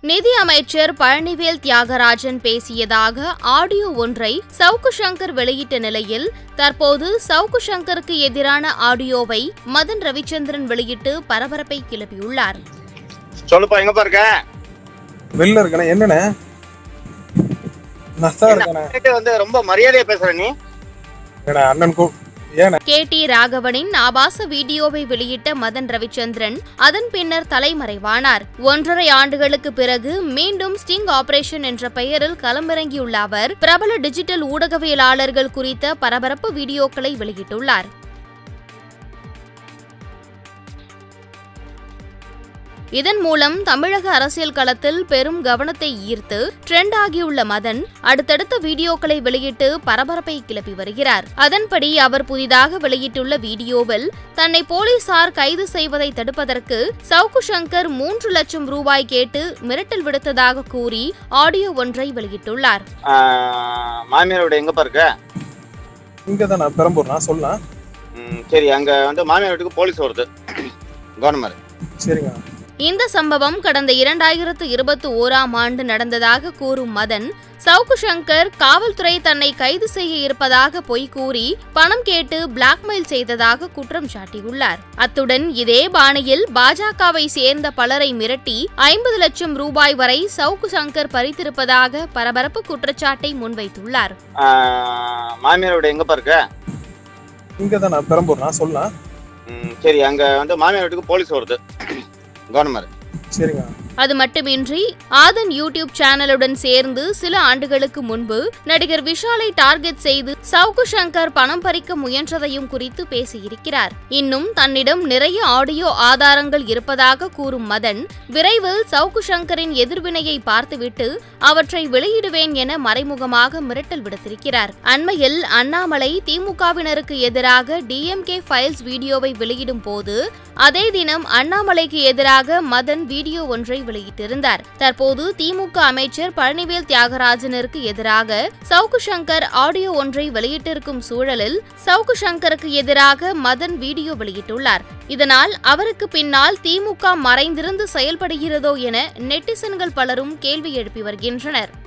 நிதி அமைச்சர் பழனிவேல் தியாகராஜன் பேசியதாக ஆடியோ ஒன்றை சவுக்கு சங்கர் வெளியிட்ட நிலையில் தற்போது சவுக்கு சங்கருக்கு எதிரான ஆடியோவை மதன் ரவிச்சந்திரன் வெளியிட்டு பரபரப்பை கிளப்பியுள்ளார் சொல்லுப்பா எங்கப்பா இருக்க வெளில இருக்கண்ணே என்னண்ணே நஷ்டம் இருக்கண்ணே கேட்டு வந்து ரொம்ப மரியாதையா பேசுற நீ ஏண்ணே அண்ணன் கூ ஏண்ணே கே டி ராகவனின் ஆபாச வீடியோவை வெளியிட்ட மதன் ரவிச்சந்திரன் அதன் பின்னர் தலைமறைவானார் ஒன்றரை ஆண்டுகளுக்கு பிறகு மீண்டும் ஸ்டிங் ஆபரேஷன் என்ற பெயரில் களமிறங்கியுள்ள அவர் பிரபல டிஜிட்டல் ஊடகவியலாளர்கள் குறித்த பரபரப்பு வீடியோக்களை வெளியிட்டுள்ளார் இதன் மூலம் தமிழக அரசியல் களத்தில் பெரும் கவனத்தை ஈர்த்து ட்ரெண்ட் ஆகியுள்ள மதன் அடுத்தடுத்த வீடியோக்களை வெளியிட்டு பரபரப்பை கிளப்பி வருகிறார் அதன்படி அவர் புதிதாக வெளியிட்டுள்ள வீடியோவில் தன்னை போலீசார் கைது செய்வதை தடுப்பதற்கு சவுக்கு சங்கர் மூன்று லட்சம் ரூபாய் கேட்டு மிரட்டல் விடுத்ததாக கூறி ஆடியோ ஒன்றை வெளியிட்டுள்ளார் ஆஹ், மாமியாரோட எங்கப்பா இருக்க இங்க தான் நான் பெரம்பூர் நான் சொல்லலாம் ம், சரி அங்க வந்து மாமியார் வீட்டுக்கு போலீஸ் வருது கவர்னர் சரிங்க இந்த சம்பவம் கடந்த இரண்டாயிரத்து இருபத்தி ஓராம் ஆண்டு நடந்ததாக கூறும் மதன் சவுக்கு சங்கர் காவல்துறை தன்னை கைது செய்ய இருப்பதாக பொய் கூறி பணம் கேட்டு பிளாக்மெயில் செய்ததாக குற்றம் சாட்டியுள்ளார் அத்துடன் இதே பாணியில் பாஜகவை சேர்ந்த பலரை மிரட்டி ஐம்பது லட்சம் ரூபாய் வரை சவுக்கு சங்கர் பறித்திருப்பதாக பரபரப்பு குற்றச்சாட்டை முன்வைத்துள்ளார் ஆஹ், மாமியாரோட எங்கப்பா இருக்க இங்க தான் நான் பெரம்பூர் நான் சொல்லலாம் ம், சரி அங்க வந்து மாமியார் வீட்டுக்கு போலீஸ் வருது கவர்னர் சரிங்க அது மட்டுமின்றி ஆதன் யூடியூப் சேனலுடன் சேர்ந்து சில ஆண்டுகளுக்கு முன்பு நடிகர் விஷாலை டார்கெட் செய்து சவுக்கு சங்கர் பணம் பறிக்க முயன்றதையும் குறித்து பேசியிருக்கிறார் இன்னும் தன்னிடம் நிறைய ஆடியோ ஆதாரங்கள் இருப்பதாக கூறும் மதன் விரைவில் சவுக்கு சங்கரின் எதிர்வினையை பார்த்துவிட்டு அவற்றை வெளியிடுவேன் என மறைமுகமாக மிரட்டல் விடுத்திருக்கிறார் அண்மையில் அண்ணாமலை திமுகவினருக்கு எதிராக டிஎம்கே ஃபைல்ஸ் வீடியோவை வெளியிடும் போது அதே தினம் அண்ணாமலைக்கு எதிராக மதன் வீடியோ ஒன்றை வெளியிட்டிருந்தார் தற்போது திமுக அமைச்சர் பழனிவேல் தியாகராஜனிற்கு எதிராக சவுக்கு சங்கர் ஆடியோ ஒன்றை வெளியிட்டிருக்கும் சூழலில் சவுக்கு சங்கருக்கு எதிராக மதன் வீடியோ வெளியிட்டுள்ளார் இதனால் அவருக்கு பின்னால் திமுக மறைந்திருந்து செயல்படுகிறதோ என நெட்டிசன்கள் பலரும் கேள்வி எழுப்பி வருகின்றனர்